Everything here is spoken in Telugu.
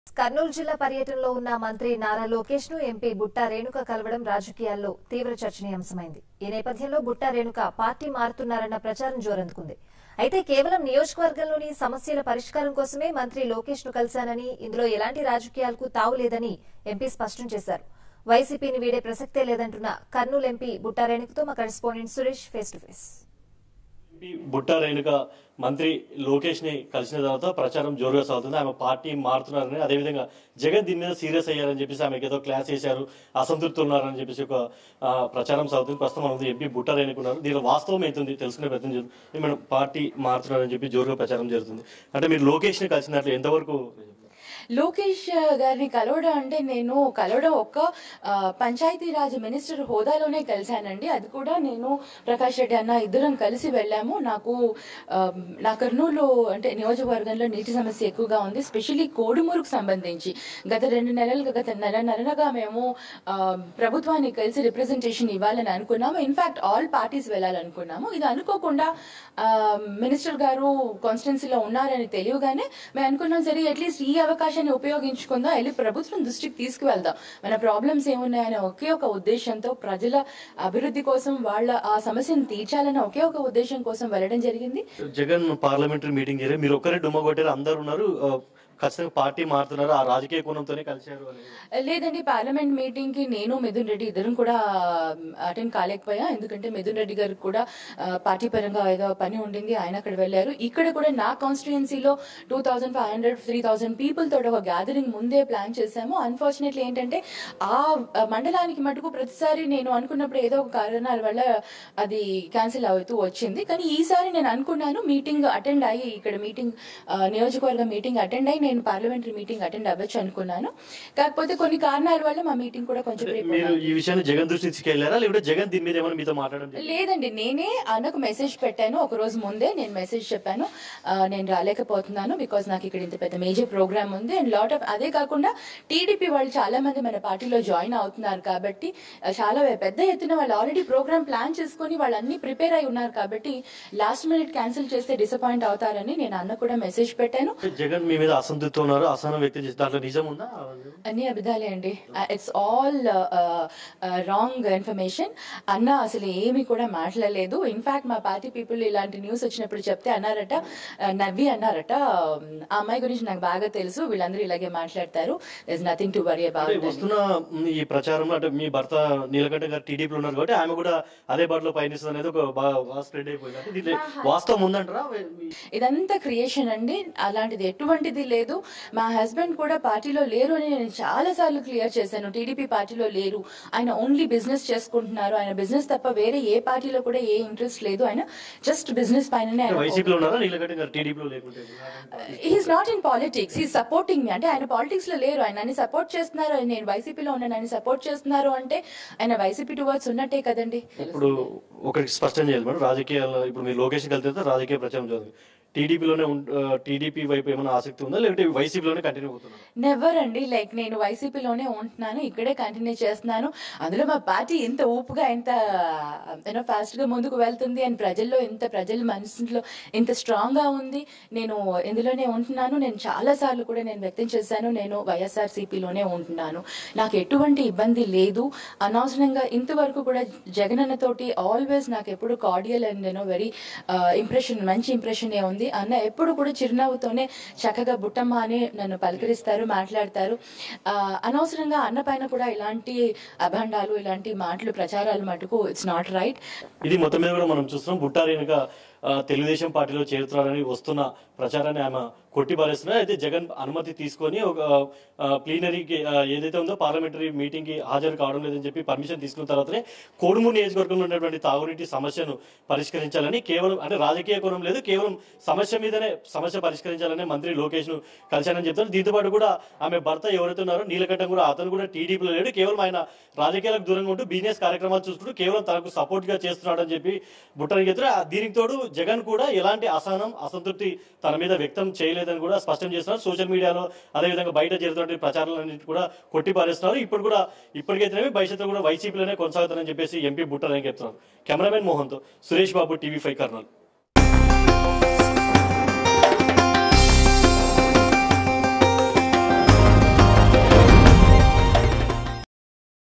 కర్నూలు జిల్లా పర్యటనలో ఉన్న మంత్రి నారా లోకేష్ ను ఎంపీ బుట్టా రేణుక కలవడం రాజకీయాల్లో తీవ్ర చర్చనీయాంశమైంది ఈ నేపథ్యంలో బుట్టా రేణుక పార్టీ మారుతున్నారన్న ప్రచారం జోరందుకుంది అయితే కేవలం నియోజకవర్గంలోని సమస్యల పరిష్కారం కోసమే మంత్రి లోకేష్ ను కలిశానని ఇందులో ఎలాంటి రాజకీయాలకు తావు లేదని ఎంపీ స్పష్టం చేశారు వైసీపీని వీడే ప్రసక్తే లేదంటున్న కర్నూలు ఎంపీ బుట్టా రేణుకతో మా correspondent Suresh face to face MP Butta Renuka మంత్రి లోకేష్ ని కలిసిన తర్వాత ప్రచారం జోరుగా సాగుతుంది ఆమె పార్టీ మారుతున్నారని అదేవిధంగా జగన్ దీని మీద సీరియస్ అయ్యారని చెప్పేసి ఆమెకి ఏదో క్లాస్ చేశారు అసంతృప్తి ఉన్నారని చెప్పేసి ఒక ఆ, ప్రచారం సాగుతుంది ప్రస్తుతం మన ముందు ఎంపీ బుట్టా రేణుక ఉన్నారు దీనిలో వాస్తవం అవుతుంది తెలుసుకునే ప్రయత్నం జరుగుతుంది మనం పార్టీ మారుతున్నారని చెప్పి జోరుగా ప్రచారం జరుగుతుంది అంటే మీరు లోకేష్ ని కలిసినట్లు ఎంతవరకు లోకేష్ గారిని కలవడం అంటే నేను కలవడం ఒక్క ఆ, పంచాయతీరాజ్ మినిస్టర్ హోదాలోనే కలిశానండి అది కూడా నేను ప్రకాష్ రెడ్డి అన్న ఇద్దరం కలిసి వెళ్ళాము నాకు ఆ, నా కర్నూలు అంటే నియోజకవర్గంలో నీటి సమస్య ఎక్కువగా ఉంది స్పెషల్లీ కోడుమూరుకు సంబంధించి గత రెండు నెలలుగా గత నెల నెలలుగా మేము ఆ, ప్రభుత్వాన్ని కలిసి రిప్రజెంటేషన్ ఇవ్వాలని అనుకున్నాము ఇన్ఫాక్ట్ ఆల్ పార్టీస్ వెళ్ళాలనుకున్నాము ఇది అనుకోకుండా ఆ, మినిస్టర్ గారు కాన్స్టిట్యున్సీలో ఉన్నారని తెలియగానే మేము అనుకున్నాం సరే అట్లీస్ట్ ఈ అవకాశాన్ని ఉపయోగించుకుందాం వెళ్ళి ప్రభుత్వం దృష్టికి తీసుకువెళ్దాం మన ప్రాబ్లమ్స్ ఏమున్నాయనే ఒకే ఒక ఉద్దేశంతో ప్రజల అభివృద్ధి కోసం వాళ్ళ ఆ సమస్యను తీర్చాలన్న ఒకే ఒక ఉద్దేశం కోసం వెళ్ళడం జరిగింది జగన్ పార్లమెంటరీ మీటింగ్ జరిగి మీరు ఒక్కరే డుమ్మ కొట్టారు అందరు ఉన్నారు ఆ, ఖచ్చితంగా పార్టీ మారుతున్నారు ఆ రాజకీయ కోణంతోనే కలిశారు అని లేదండి పార్లమెంట్ మీటింగ్ కి నేను మిథున్ రెడ్డి ఇద్దరం కూడా అటెండ్ కాలేకపోయా ఎందుకంటే మిథున్ రెడ్డి గారికి కూడా ఆ, పార్టీ పరంగా ఏదో పని ఉండింది ఆయన అక్కడ వెళ్ళారు ఇక్కడ కూడా నా కాన్స్టిట్యుయెన్సీలో two thousand five hundred three thousand people తోటి ఒక గ్యాదరింగ్ ముందే ప్లాన్ చేశాము అన్ఫార్చునేట్లీ ఏంటంటే ఆ ఆ మండలానికి మటుకు ప్రతిసారి నేను అనుకున్నప్పుడు ఏదో ఒక కారణాల వల్ల అది క్యాన్సిల్ అవుతూ వచ్చింది కానీ ఈసారి నేను అనుకున్నాను మీటింగ్ అటెండ్ అయ్యి ఇక్కడ మీటింగ్ నియోజకవర్గ మీటింగ్ అటెండ్ అయ్యి నేను పార్లమెంటరీ మీటింగ్ అటెండ్ అవ్వచ్చు అనుకున్నాను కాకపోతే కొన్ని కారణాల వల్ల మా మీటింగ్ కూడా కొంచెం అంటే prepone మీరు ఈ విషయాన్ని జగన్ దృష్టికి తీసుకెళ్లారా లేకపోతే జగన్ దీని మీద ఏమైనా మీతో మాట్లాడడం జరిగిందా? లేదండి నేనే అన్నకు మెసేజ్ పెట్టాను ఒక రోజు ముందే నేను మెసేజ్ చెప్పాను ఆ, నేను రాలేకపోతున్నాను బికాజ్ నాకు ఇక్కడ ఇంత పెద్ద మేజర్ ప్రోగ్రామ్ ఉంది అండ్ లాట్ ఆఫ్ అదే కాకుండా టీడీపీ వాళ్ళు చాలా మంది మన పార్టీలో జాయిన్ అవుతున్నారు కాబట్టి ఆ, చాలా పెద్ద ఎత్తున వాళ్ళు ఆల్రెడీ ప్రోగ్రామ్ ప్లాన్ చేసుకొని వాళ్ళు అన్ని ప్రిపేర్ అయి ఉన్నారు కాబట్టి లాస్ట్ మినిట్ క్యాన్సిల్ చేస్తే డిసప్పాయింట్ అవుతారని నేను అన్న కూడా మెసేజ్ పెట్టాను అంటే జగన్ మీ మీద అసంతృప్తి ఉన్నారు అసహనం వ్యక్తం చేసి దాంట్లో నిజం ఉందా అన్ని అబద్ధాలే అండి ఇట్స్ ఆల్ రాంగ్ ఇన్ఫర్మేషన్ అన్న అసలు ఏమీ కూడా మాట్లాడలేదు ఇన్ఫాక్ట్ మా పార్టీ పీపుల్ ఇలాంటి న్యూస్ వచ్చినప్పుడు చెప్తే అన్నారట ఆ, నవ్వి అన్నారట ఆ అమ్మాయి గురించి నాకు బాగా తెలుసు వీళ్ళందరూ ఇలాగే మాట్లాడతారు ఇస్ నథింగ్ టు వరీ అంటే అబౌట్ వస్తున్న మ్, ఈ ప్రచారంలో అంటే మీ భర్త నీలకంఠ గారు టీడీపీలో ఉన్నారు కాబట్టి ఆమె కూడా అదే బాటలో పయనిస్తుంది అనేది ఒక బాగా బాగా స్ప్రెడ్ అయిపోయింది అంటే దీంట్లో వాస్తవం ఉందంటారా మీ- ఇదంతా క్రియేషన్ అండి అలాంటిది ఎటువంటిది లేదు మా హస్బెండ్ కూడా పార్టీలో లేరు అని నేను చాలా సార్లు క్లియర్ చేశాను టీడీపీ పార్టీలో లేరు ఆయన ఓన్లీ బిజినెస్ చేసుకుంటున్నారు ఆయన బిజినెస్ తప్ప వేరే ఏ పార్టీలో కూడా ఏ ఇంట్రెస్ట్ లేదు ఆయన జస్ట్ బిజినెస్ పైననే అంటే ఆయన వైసీపీలో ఉన్నారా నీలకంఠ గారు టీడీపీలో లేకుంటే he is not in politics he supporting me అంటే ఆయన పాలిటిక్స్ లో లేరు ఆయన నన్ను సపోర్ట్ చేస్తున్నారు నేను వైసీపీలో ఉన్నాను ఆయన సపోర్ట్ చేస్తున్నారు అంటే ఆయన వైసీపీ టువర్డ్స్ ఉన్నట్టే కదండి ఇప్పుడు ఒకటి స్పష్టం చేయాలి మేడం రాజకీయాల్లో ఇప్పుడు మీరు లోకేష్ కలితే రాజకీయ ప్రచారం చదువు టీడీపీలోనే టీడీపీ వైపు ఏమైనా ఆసక్తి ఉందా లేకపోతే వైసీపీలోనే కంటిన్యూ అవుతున్నారు నెవర్ అండి లైక్ నేను వైసీపీలోనే ఉంటున్నాను ఇక్కడే కంటిన్యూ చేస్తున్నాను అందులో మా పార్టీ ఇంత ఊపుగా ఇంత యూనో ఫాస్ట్ గా ముందుకు వెళ్తుంది అండ్ ప్రజల్లో ఇంత ప్రజల మనసులో ఇంత స్ట్రాంగ్ గా ఉంది నేను ఇందులోనే ఉంటున్నాను నేను చాలా సార్లు కూడా నేను వ్యక్తం చేశాను నేను వైఎస్ఆర్ సిపిలోనే ఉంటున్నాను నాకు ఎటువంటి ఇబ్బంది లేదు అనవసరంగా ఇంతవరకు కూడా జగనన్న తోటి ఆల్వేస్ నాకు ఎప్పుడు కార్డియల్ అండ్ నేను వెరీ ఇంప్రెషన్ మంచి ఇంప్రెషన్ ఏ ఉంది అన్న ఎప్పుడు కూడా చిరునవ్వుతోనే చక్కగా బుట్టమ్మ అని నన్ను పలకరిస్తారు మాట్లాడతారు ఆ, అనవసరంగా అన్న పైన కూడా ఇలాంటి అభండాలు ఇలాంటి మాటలు ప్రచారాలు మటుకు ఇట్స్ నాట్ రైట్ ఇది మొత్తం మీద కూడా మనం చూస్తున్నాం బుట్టారేనుక తెలుగుదేశం పార్టీలో చేరుతున్నారని వస్తున్న ప్రచారాన్ని ఆమె కొట్టిపారేస్తున్నారు అయితే జగన్ అనుమతి తీసుకొని ఒక ప్లీనరీకి ఏదైతే ఉందో పార్లమెంటరీ మీటింగ్ కి హాజరు కావడం లేదని చెప్పి పర్మిషన్ తీసుకున్న తర్వాతనే కోడుమూరు నియోజకవర్గంలో ఉన్నటువంటి తాగునీటి సమస్యను పరిష్కరించాలని కేవలం అంటే రాజకీయ కోణం లేదు కేవలం సమస్య మీదనే సమస్య పరిష్కరించాలని మంత్రి లోకేష్ ను కలిశానని చెప్తారు దీంతో పాటు కూడా ఆమె భర్త ఎవరైతే ఉన్నారో నీలకంఠం కూడా అతను కూడా టీడీపీలో లేడు కేవలం ఆయన రాజకీయాలకు దూరంగా ఉంటూ బిజినెస్ కార్యక్రమాలు చూసుకుంటూ కేవలం తనకు సపోర్ట్ గా చేస్తున్నాడు అని చెప్పి బుట్టని చెప్తారు ఆ దీనికి తోడు జగన్ కూడా ఎలాంటి అసహనం అసంతృప్తి తన మీద వ్యక్తం చేయలేదని కూడా స్పష్టం చేస్తున్నారు సోషల్ మీడియాలో అదేవిధంగా బయట జరుగుతున్న ప్రచారాలన్నింటి కూడా కొట్టిపారేస్తున్నారు ఇప్పుడు కూడా ఇప్పటికైతేనేమి భవిష్యత్తులో కూడా వైసీపీలోనే కొనసాగుతారని చెప్పేసి ఎంపీ బుట్టని చెప్తున్నారు కెమెరామెన్ మోహన్తో సురేష్ బాబు టీవీ ఫైవ్ కర్నూలు